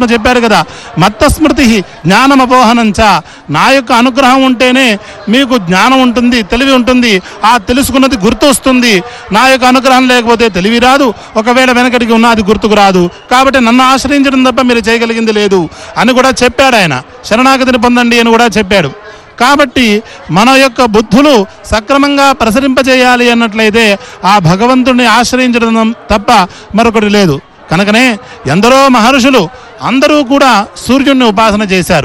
పరమాత్మ చెప్పాడు కదా మత్త స్మృతి జ్ఞానం అపోహనంచ నా యొక్క అనుగ్రహం ఉంటేనే మీకు జ్ఞానం ఉంటుంది తెలివి ఉంటుంది ఆ తెలుసుకున్నది గుర్తు వస్తుంది నా యొక్క అనుగ్రహం లేకపోతే తెలివి రాదు ఒకవేళ వెనకటికి ఉన్నది గుర్తుకు రాదు కాబట్టి నన్ను ఆశ్రయించడం తప్ప మీరు చేయగలిగింది లేదు అని కూడా చెప్పాడు ఆయన శరణాగతిని పొందండి అని కూడా చెప్పాడు కాబట్టి మన యొక్క బుద్ధులు సక్రమంగా ప్రసరింపజేయాలి అన్నట్లయితే ఆ భగవంతుడిని ఆశ్రయించడం తప్ప మరొకటి లేదు కనుకనే ఎందరో మహర్షులు అందరూ కూడా సూర్యుడిని ఉపాసన చేశారు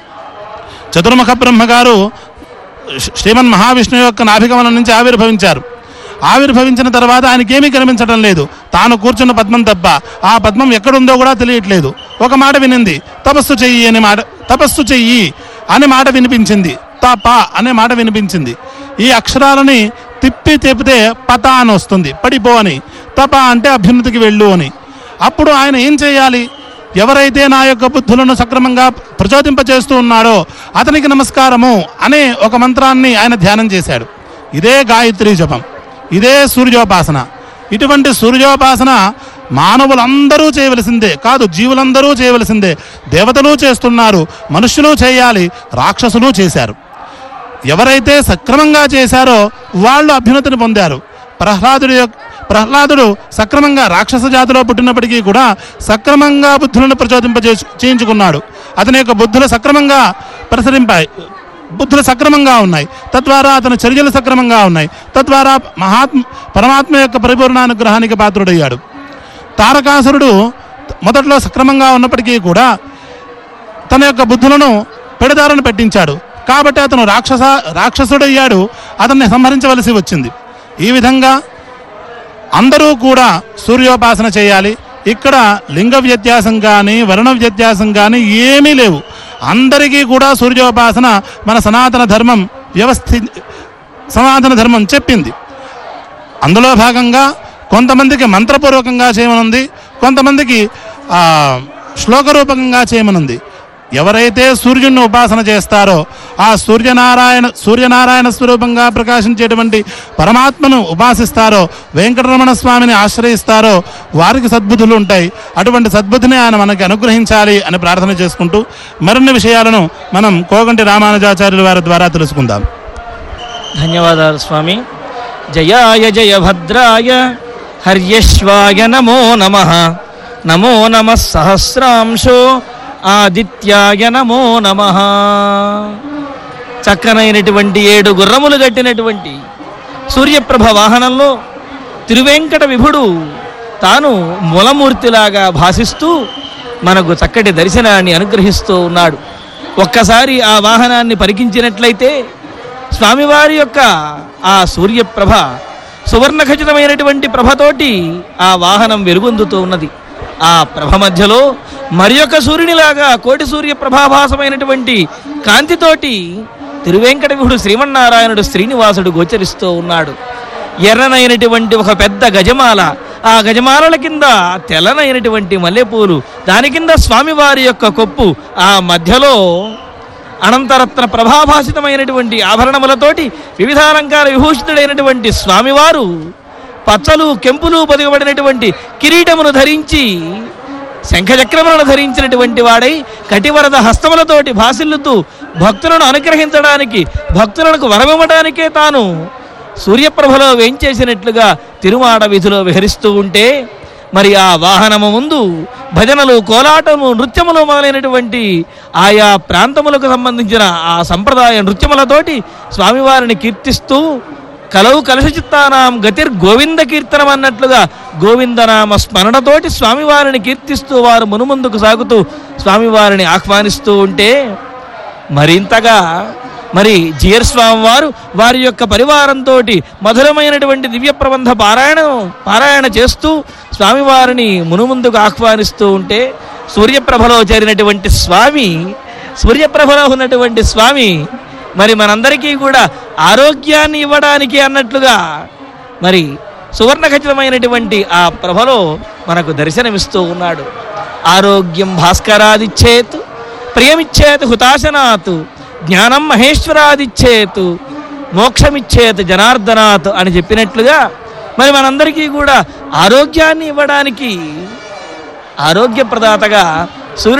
చతుర్ముఖ బ్రహ్మ గారు శ్రీ- శ్రీమన్ మహావిష్ణువు యొక్క నాభిగమనం నుంచి ఆవిర్భవించారు ఆవిర్భవించిన తర్వాత ఆయనకేమీ కనిపించడం లేదు తాను కూర్చున్న పద్మం తప్ప ఆ పద్మం ఎక్కడుందో కూడా తెలియట్లేదు ఒక మాట వినింది తపస్సు చెయ్యి అనే మాట తపస్సు చెయ్యి అనే మాట వినిపించింది తప అనే మాట వినిపించింది ఈ అక్షరాలని తిప్పి తిప్పితే పత అని వస్తుంది పడిపో అని తప అంటే అభ్యున్నతికి వెళ్ళు అని అప్పుడు ఆయన ఏం చేయాలి ఎవరైతే నా యొక్క బుద్ధులను సక్రమంగా ప్రచోదింపచేస్తూ ఉన్నాడో అతనికి నమస్కారము అనే ఒక మంత్రాన్ని ఆయన ధ్యానం చేశాడు ఇదే గాయత్రి జపం ఇదే సూర్యోపాసన ఇటువంటి సూర్యోపాసన మానవులందరూ చేయవలసిందే కాదు జీవులందరూ చేయవలసిందే దేవతలు చేస్తున్నారు మనుష్యులు చేయాలి రాక్షసులు చేశారు ఎవరైతే సక్రమంగా చేశారో వాళ్ళు అభ్యున్నతిని పొందారు ప్రహ్లాదుడి యొక్క ప్రహ్లాదుడు సక్రమంగా రాక్షస జాతిలో పుట్టినప్పటికీ కూడా సక్రమంగా బుద్ధులను ప్రచోదింపజే చేయించుకున్నాడు అతని యొక్క బుద్ధులు సక్రమంగా ప్రసరింపాయి బుద్ధులు సక్రమంగా ఉన్నాయి తద్వారా అతని చర్యలు సక్రమంగా ఉన్నాయి తద్వారా మహాత్మ పరమాత్మ యొక్క పరిపూర్ణానుగ్రహానికి పాత్రుడయ్యాడు తారకాసురుడు మొదట్లో సక్రమంగా ఉన్నప్పటికీ కూడా తన యొక్క బుద్ధులను పెడదారను పెట్టించాడు కాబట్టి అతను రాక్షస రాక్షసుడయ్యాడు అతన్ని సంహరించవలసి వచ్చింది ఈ విధంగా అందరూ కూడా సూర్యోపాసన చేయాలి ఇక్కడ లింగ వ్యత్యాసం కానీ వర్ణ వ్యత్యాసం కానీ ఏమీ లేవు అందరికీ కూడా సూర్యోపాసన మన సనాతన ధర్మం వ్యవస్థి సనాతన ధర్మం చెప్పింది అందులో భాగంగా కొంతమందికి మంత్రపూర్వకంగా చేయమనుంది కొంతమందికి ఆ, శ్లోకరూపకంగా చేయమనుంది ఎవరైతే సూర్యుడిని ఉపాసన చేస్తారో ఆ సూర్యనారాయణ సూర్యనారాయణ స్వరూపంగా ప్రకాశించేటువంటి పరమాత్మను ఉపాసిస్తారో వెంకటరమణ స్వామిని ఆశ్రయిస్తారో వారికి సద్బుద్ధులు ఉంటాయి అటువంటి సద్బుద్ధిని ఆయన మనకి అనుగ్రహించాలి అని ప్రార్థన చేసుకుంటూ మరిన్ని విషయాలను మనం కోగంటి రామానుజాచార్యుల వారి ద్వారా తెలుసుకుందాం ధన్యవాదాలు స్వామి జయాయ జయ భద్రాయ హర్యశ్వాయ నమో నమ నమో నమ సహస్రాంశో ఆదిత్యాయ నమో నమ చక్కనైనటువంటి ఏడు గుర్రములు కట్టినటువంటి సూర్యప్రభ వాహనంలో తిరువెంకట విభుడు తాను మూలమూర్తిలాగా భాసిస్తూ మనకు చక్కటి దర్శనాన్ని అనుగ్రహిస్తూ ఉన్నాడు ఒక్కసారి ఆ వాహనాన్ని పరికించినట్లయితే స్వామివారి యొక్క ఆ సూర్యప్రభ సువర్ణ ఖచ్చితమైనటువంటి ప్రభతోటి ఆ వాహనం వెలుగొందుతూ ఉన్నది ఆ ప్రభ మధ్యలో మరి యొక్క సూర్యునిలాగా కోటి సూర్య ప్రభాభాసమైనటువంటి కాంతితోటి తిరువెంకట విహుడు శ్రీమన్నారాయణుడు శ్రీనివాసుడు గోచరిస్తూ ఉన్నాడు ఎర్రనైనటువంటి ఒక పెద్ద గజమాల ఆ గజమాలల కింద తెల్లనైనటువంటి మల్లెపూలు దాని కింద స్వామివారి యొక్క కొప్పు ఆ మధ్యలో అనంతరత్న ప్రభాభాసితమైనటువంటి ఆభరణములతోటి వివిధాలంకార విభూషితుడైనటువంటి స్వామివారు పచ్చలు కెంపులు పొదిగబడినటువంటి కిరీటమును ధరించి శంఖచక్రములను ధరించినటువంటి వాడై కటివరద హస్తములతోటి భాసిల్లుతూ భక్తులను అనుగ్రహించడానికి భక్తులకు వరమివ్వడానికే తాను సూర్యప్రభలో వేంచేసినట్లుగా తిరుమాడ వీధిలో విహరిస్తూ ఉంటే మరి ఆ వాహనము ముందు భజనలు కోలాటము నృత్యములు మొదలైనటువంటి ఆయా ప్రాంతములకు సంబంధించిన ఆ సంప్రదాయ నృత్యములతోటి స్వామివారిని కీర్తిస్తూ కలవు కలశ చిత్తానాం గతిర్ గోవింద కీర్తనం అన్నట్లుగా గోవిందనామ స్మరణతోటి స్వామివారిని కీర్తిస్తూ వారు మునుముందుకు సాగుతూ స్వామివారిని ఆహ్వానిస్తూ ఉంటే మరింతగా మరి జియర్ స్వామి వారు వారి యొక్క పరివారంతో మధురమైనటువంటి దివ్య ప్రబంధ పారాయణం పారాయణ చేస్తూ స్వామివారిని మునుముందుకు ఆహ్వానిస్తూ ఉంటే సూర్యప్రభలో చేరినటువంటి స్వామి సూర్యప్రభలో ఉన్నటువంటి స్వామి మరి మనందరికీ కూడా ఆరోగ్యాన్ని ఇవ్వడానికి అన్నట్లుగా మరి సువర్ణ ఖచ్చితమైనటువంటి ఆ ప్రభలో మనకు దర్శనమిస్తూ ఉన్నాడు ఆరోగ్యం భాస్కరాదిచ్చేత్ ప్రియమిచ్చేత్ హుతాశనాత్ జ్ఞానం మహేశ్వరాదిచ్చేత్ మోక్షమిచ్చేత్ జనార్దనాత్ అని చెప్పినట్లుగా మరి మనందరికీ కూడా ఆరోగ్యాన్ని ఇవ్వడానికి ఆరోగ్య ప్రదాతగా